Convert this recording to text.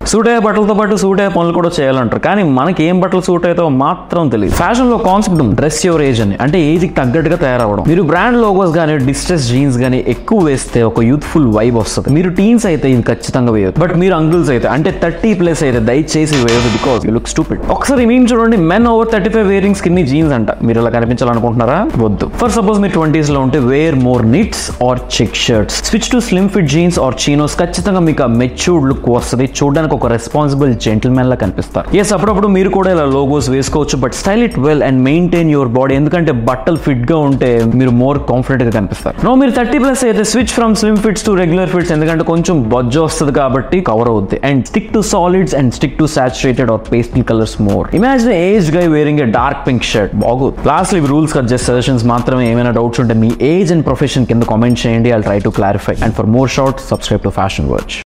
suit అయ్యే బట్టలతో పాటు సూట్ అయ్యే పనులు కూడా చేయాలంటారు కానీ మనకి ఏం బట్టలు సూట్ అవుతాయో మాత్రం తెలియదు ఫ్యాషన్ లో కాన్సెప్ట్ ఉంది డ్రెస్ యువర్ ఏజ్ అని అంటే ఏజ్ కి తగ్గట్టుగా తయారవడం మీరు బ్రాండ్ లోగోస్ గానీ డిస్ట్రెస్ జీన్స్ గానీ ఎక్కువ వేస్తే ఒక యూత్ఫుల్ వైబ్ వస్తుంది మీరు టీన్స్ అయితే ఇది ఖచ్చితంగా వేయదు బట్ మీరు అంకుల్స్ అయితే అంటే థర్టీ ప్లస్ అయితే దయచేసి వేయదు బికాస్ యూ లుక్ స్టూపిడ్ ఒకసారి మేము చూడండి men over thirty five wearing skinny jeans అంట మీరు ఇలా కనిపించాలనుకుంటున్నారా వద్దు ఫర్ సపోజ్ మీరు ట్వంటీస్ లో ఉంటే wear more knits or check shirts switch to slim fit jeans or chinos ఖచ్చితంగా మీకు ఆ మెచ్యూర్డ్ లుక్ వస్తుంది చూడడానికి ఒక రెస్పాన్సిబుల్ జెంటిల్మెన్ లా కనిపిస్తారు ఎస్ అప్పుడప్పుడు మీరు కూడా ఇలా లోగోస్ వేసుకోవచ్చు but style it well and maintain your body ఎందుకంటే బట్టలు ఫిట్ గా ఉంటే మీరు మోర్ కాన్ఫిడెంట్ గా కనిపిస్తారు నో మీరు థర్టీ ప్లస్ అయితే switch from slim fits to regular fits ఎందుకంటే కొంచెం బొజ్జ వస్తుంది కాబట్టి కవర్ అవుద్ది and stick to solids and stick to saturated or pastel colours more imagine age guy wearing a dark pink shirt బాగోదు last ఇవి rules కట్ జస్ట్ సజెషన్స్ మాత్రమే ఏమైనా డౌట్స్ ఉంటే మీ ఏజ్ అండ్ ప్రొఫెషన్ కింద కామెంట్ చేయండి I try to clarify and for more short subscribe to fashion virtue